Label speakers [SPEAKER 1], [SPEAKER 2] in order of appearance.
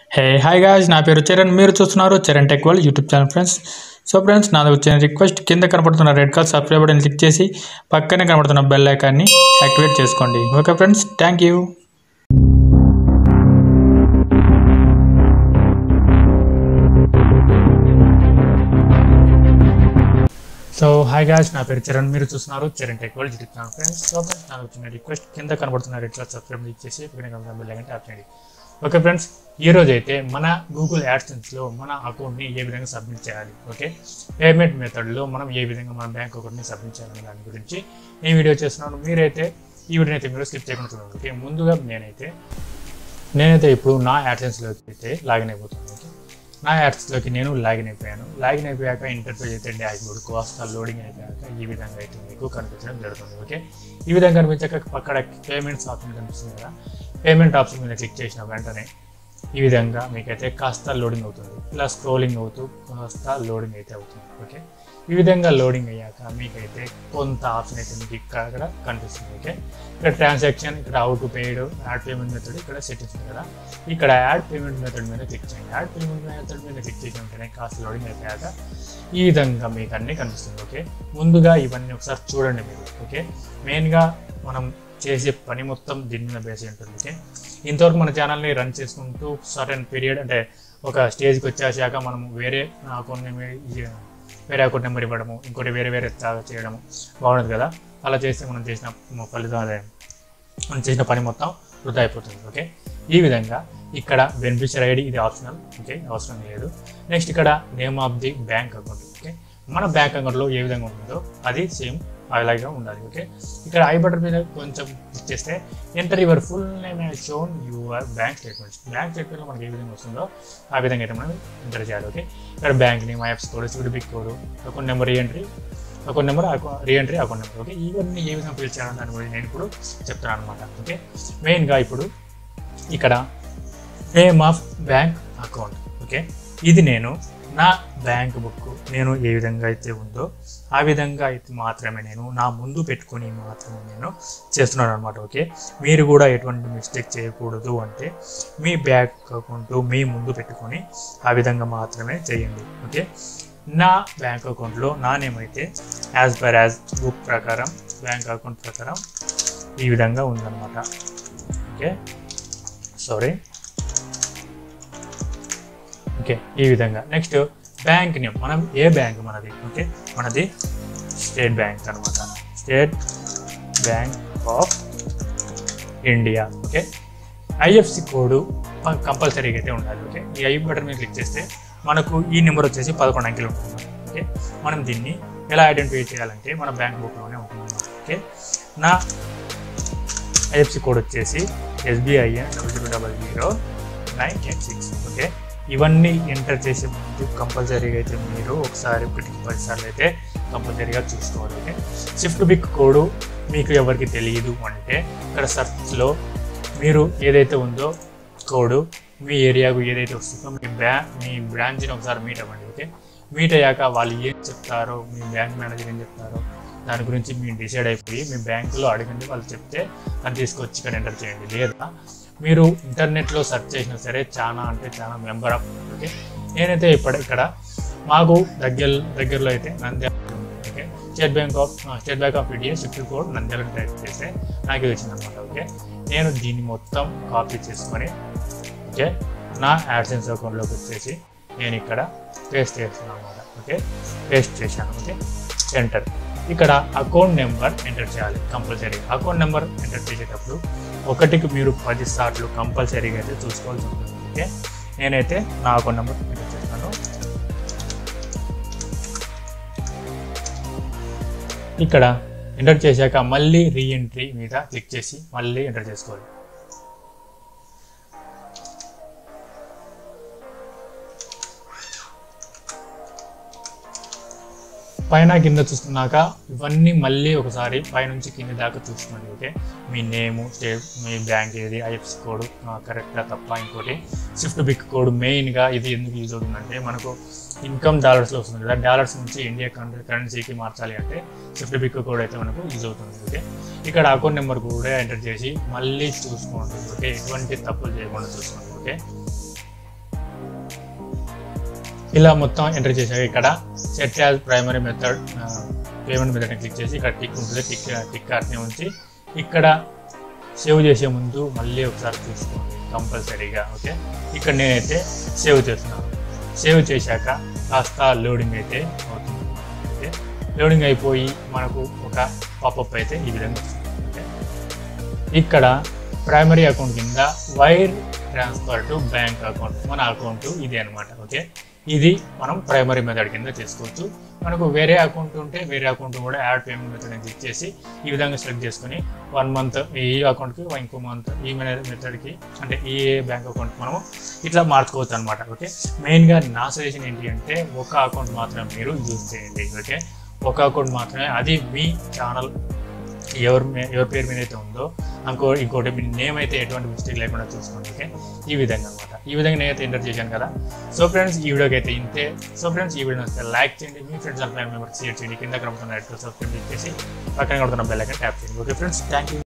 [SPEAKER 1] hey hi guys నా పేరు చరణ్ మీరు చూస్తున్నారు Charan tech world YouTube channel friends so friends నాది వచ్చిన రిక్వెస్ట్ కింద కనపడుతున్న red colour subscribe button click చేసి పక్కనే కనపడుతున్న బెల్ ఐకాన్ని యాక్టివేట్ చేసుకోండి okay friends thank you so hi guys నా పేరు చరణ్ మీరు చూస్తున్నారు Charan tech world YouTube channel friends so friends నాకు వచ్చిన రిక్వెస్ట్ కింద కనబడుతున్న రెడ్ కలర్ సబ్స్క్రైబ్ క్లిక్ చేసి పక్కనే కనబడుతున్న బెల్ ఐకాన్ ట్యాప్ చేయండి ఓకే ఫ్రెండ్స్ ఈ రోజు అయితే మన గూగుల్ యాడ్సెన్స్లో మన అకౌంట్ని ఏ విధంగా సబ్మిట్ చేయాలి ఓకే పేమెంట్ మెథడ్లో మనం ఏ విధంగా మన బ్యాంక్ అకౌంట్ని సబ్మిట్ చేయాలనే దాని గురించి ఈ వీడియో చేస్తున్నాను మీరైతే ఈ వీడియోని అయితే మీరు స్కిప్ చేయకుండా చూడండి ఓకే ముందుగా నేనైతే నేనైతే ఇప్పుడు నా యాడ్సెన్స్లోకి అయితే లాగిన్ అయిపోతాను ఓకే నా యాడ్స్లోకి నేను లాగిన్ అయిపోయాను లాగిన్ అయిపోయాక ఇంటర్ఫేస్ అయితే డాష్ బోర్డ్ కాస్త లోడింగ్ అయిపోయాక ఈ విధంగా అయితే మీకు కనిపించడం జరుగుతుంది ఓకే ఈ విధంగా కనిపించాక అక్కడ పేమెంట్స్ ఆప్షన్ కనిపిస్తుంది కదా పేమెంట్ ఆప్షన్ మీద క్లిక్ చేసిన వెంటనే ఈ విధంగా మీకైతే కాస్త లోడింగ్ అవుతుంది ఇలా స్క్రోలింగ్ అవుతూ కాస్త లోడింగ్ అయితే అవుతుంది ఓకే ఈ విధంగా లోడింగ్ అయ్యాక మీకైతే కొంత ఆప్షన్ అయితే మీకు ఇక్కడ కనిపిస్తుంది ఓకే ఇక్కడ ట్రాన్సాక్షన్ ఇక్కడ out paid add payment method ఇక్కడ సెట్టింగ్స్ ఉంది కదా ఇక్కడ యాడ్ పేమెంట్ మెథడ్ మీద క్లిక్ చేయండి యాడ్ పేమెంట్ మెథడ్ మీద క్లిక్ చేసిన వెంటనే కాస్త లోడింగ్ అయిపోయాక ఈ విధంగా మీకు అన్నీ కనిపిస్తుంది ఓకే ముందుగా ఇవన్నీ ఒకసారి చూడండి మీరు ఓకే మెయిన్గా మనం చేసే పని మొత్తం దీని మీద బేస్ అయి ఉంటుంది ఓకే ఇంతవరకు మన ఛానల్ని రన్ చేసుకుంటూ సర్టన్ పీరియడ్ అంటే ఒక స్టేజ్కి వచ్చేసాక మనం వేరే అకౌంట్ వేరే అకౌంట్ నెంబర్ ఇవ్వడము ఇంకోటి వేరే వేరే తా- చేయడము బాగుండదు కదా అలా చేస్తే మనం చేసిన ఫలితం అదే మనం చేసిన పని మొత్తం వృధా అయిపోతుంది ఓకే ఈ విధంగా ఇక్కడ బెనిఫిషియర్ ఐడి ఇది ఆప్షనల్ ఓకే అవసరం లేదు నెక్స్ట్ ఇక్కడ name of the bank account okay మన బ్యాంక్ అకౌంట్లో ఏ విధంగా ఉంటుందో అది సేమ్ అలాగే ఉండాలి ఓకే ఇక్కడ ఐ బటన్ మీద కొంచెం క్లిక్ చేస్తే enter your full name shown your bank statements bank స్టేట్మెంట్లో మనకి ఏ విధంగా వస్తుందో ఆ విధంగా అయితే మనం ఎంటర్ చేయాలి ఓకే ఇక్కడ bank name IFSC code swift BIC code account number reentry account number reentry account number okay ఇవన్నీ ఏ విధంగా ఫిల్ చేయాలని దాని గురించి నేను ఇప్పుడు చెప్తాను అనమాట ఓకే మెయిన్గా ఇప్పుడు ఇక్కడ name of bank account okay ఇది నేను నా బ్యాంక్ బుక్ నేను ఏ విధంగా అయితే ఉందో ఆ విధంగా అయితే మాత్రమే నేను నా ముందు పెట్టుకొని మాత్రమే నేను చేస్తున్నాను అనమాట ఓకే మీరు కూడా ఎటువంటి మిస్టేక్ చేయకూడదు అంటే మీ బ్యాంక్ అకౌంట్ మీ ముందు పెట్టుకొని ఆ విధంగా మాత్రమే చేయండి ఓకే నా బ్యాంక్ అకౌంట్లో నా నేమ్ అయితే యాజ్ పర్ యాజ్ బుక్ ప్రకారం బ్యాంక్ అకౌంట్ ప్రకారం ఈ విధంగా ఉందన్నమాట ఓకే సారీ ఓకే ఈ విధంగా నెక్స్ట్ బ్యాంక్ నేమ్ మనం ఏ బ్యాంక్ మనది ఓకే మనది స్టేట్ బ్యాంక్ అనమాట state bank of India okay IFSC code కంపల్సరీగా అయితే ఉండాలి ఓకే ఈ ఐ బటన్ మీద క్లిక్ చేస్తే మనకు ఈ నెంబర్ వచ్చేసి పదకొండు అంకెలు ఉంటుంది ఓకే మనం దీన్ని ఎలా ఐడెంటిఫై చేయాలంటే మన బ్యాంక్ బుక్లోనే ఉంటుంది ఓకే నా ఐఎఫ్సి కోడ్ వచ్చేసి SBIN double zero double zero nine eight six okay ఇవన్నీ ఎంటర్ చేసే ముందు కంపల్సరీగా అయితే మీరు ఒకసారి ఒకటికి పదిసార్లు అయితే కంపల్సరీగా చూసుకోవాలి ఓకే షిఫ్ట్ బిక్ కోడ్ మీకు ఎవరికి తెలియదు అంటే ఇక్కడ సర్చ్లో మీరు ఏదైతే ఉందో కోడ్ మీ ఏరియాకు ఏదైతే వస్తుందో మీ బ్యా మీ బ్రాంచ్ని ఒకసారి మీట్ అవ్వండి ఓకే మీట్ అయ్యాక వాళ్ళు ఏం చెప్తారో మీ బ్యాంక్ మేనేజర్ ఏం చెప్తారో దాని గురించి మీరు డిసైడ్ అయిపోయి మీ బ్యాంకులో అడగండి వాళ్ళు చెప్తే అది తీసుకొచ్చి ఇక్కడ ఎంటర్ చేయండి లేదా మీరు ఇంటర్నెట్లో సెర్చ్ చేసినా సరే చాలా అంటే చాలా మెంబర్ ఆఫ్ ఓకే నేనైతే ఇప్పుడు ఇక్కడ మాకు దగ్గర దగ్గరలో అయితే నంద్యాల ఉంది, okay state bank of state bank of India shift code Nandyal type చేస్తే నాకు వచ్చింది అనమాట ఓకే నేను దీన్ని మొత్తం కాపీ చేసుకొని ఓకే నా యాడ్సెన్స్ అకౌంట్లోకి వచ్చేసి నేను ఇక్కడ పేస్ట్ చేస్తున్నాను అనమాట ఓకే పేస్ట్ చేశాను ఓకే ఎంటర్ ఇక్కడ అకౌంట్ నెంబర్ ఎంటర్ చేయాలి కంపల్సరీ అకౌంట్ నెంబర్ ఎంటర్ చేసేటప్పుడు ఒకటికి మీరు పది సార్లు కంపల్సరీగా అయితే చూసుకోవాల్సి ఉంటుంది ఓకే నేనైతే నా అకౌంట్ నెంబర్ ఎంటర్ చేస్తాను ఇక్కడ ఎంటర్ చేశాక మళ్ళీ రీఎంట్రీ మీద క్లిక్ చేసి మళ్ళీ ఎంటర్ చేసుకోవాలి పైన కింద చూసుకున్నాక ఇవన్నీ మళ్ళీ ఒకసారి పైనుంచి కింద దాకా చూసుకోండి ఓకే మీ నేము స్టేట్ మీ బ్యాంక్ ఏది ఐఎఫ్సి కోడ్ కరెక్ట్గా తప్ప ఇంకోటి షిఫ్ట్ బిక్ కోడ్ మెయిన్గా ఇది ఎందుకు యూజ్ అవుతుందంటే మనకు ఇన్కమ్ డాలర్స్లో వస్తుంది కదా డాలర్స్ నుంచి ఇండియా కరెన్సీకి మార్చాలి అంటే షిఫ్ట్ బిక్ కోడ్ అయితే మనకు యూజ్ అవుతుంది ఓకే ఇక్కడ అకౌంట్ నెంబర్ కూడా ఎంటర్ చేసి మళ్ళీ చూసుకోండి ఓకే ఎటువంటి తప్పులు చేయకుండా చూసుకోండి ఓకే ఇలా మొత్తం ఎంటర్ చేశాక ఇక్కడ set as primary method payment మెథడ్ని క్లిక్ చేసి ఇక్కడ టిక్ ఉంటుంది టిక్ టిక్ కార్ట్ని ఉంచి ఇక్కడ సేవ్ చేసే ముందు మళ్ళీ ఒకసారి చూసుకోండి కంపల్సరీగా ఓకే ఇక్కడ నేనైతే సేవ్ చేస్తున్నాను సేవ్ చేశాక కాస్త లోడింగ్ అయితే అవుతుంది ఓకే లోడింగ్ అయిపోయి మనకు ఒక పాపప్ అయితే ఈ విధంగా వస్తుంది ఓకే ఇక్కడ ప్రైమరీ అకౌంట్ కింద wire transfer to bank account మన అకౌంట్ ఇది అనమాట ఓకే ఇది మనం ప్రైమరీ మెథడ్ కింద చేసుకోవచ్చు మనకు వేరే అకౌంట్ ఉంటే వేరే అకౌంట్ కూడా యాడ్ పేమెంట్ మెథడ్ అని క్లిక్ చేసి ఈ విధంగా సెలెక్ట్ చేసుకొని వన్ మంత్ ఈ అకౌంట్కి ఇంకో మంత్ ఈ మెథడ్కి అంటే ఈ బ్యాంక్ అకౌంట్ మనము ఇట్లా మార్చుకోవచ్చు అనమాట ఓకే మెయిన్గా నా సజెషన్ ఏంటి అంటే ఒక అకౌంట్ మాత్రమే మీరు యూజ్ చేయండి ఓకే ఒక అకౌంట్ మాత్రమే అది మీ ఛానల్ ఎవరి మీ- ఎవరి పేరు మీద అయితే ఉందో ఇంకో ఇంకోటి మీ నేమ్ అయితే ఎటువంటి మిస్టేక్ లేకుండా చూసుకోండి ఓకే ఈ విధంగా అనమాట ఈ విధంగా నేనైతే ఎంటర్ చేశాను కదా సో ఫ్రెండ్స్ ఈ వీడియోకి అయితే ఇంతే సో ఫ్రెండ్స్ ఈ వీడియో వస్తే లైక్ చేయండి మీ friends and family members share చేయండి కింద కనుకున్న సబ్స్క్రైబ్ చేసి పక్కన కొడుతున్న బెల్ ఐకన్ ట్యాప్ చేయండి ఓకే ఫ్రెండ్స్ థ్యాంక్ యూ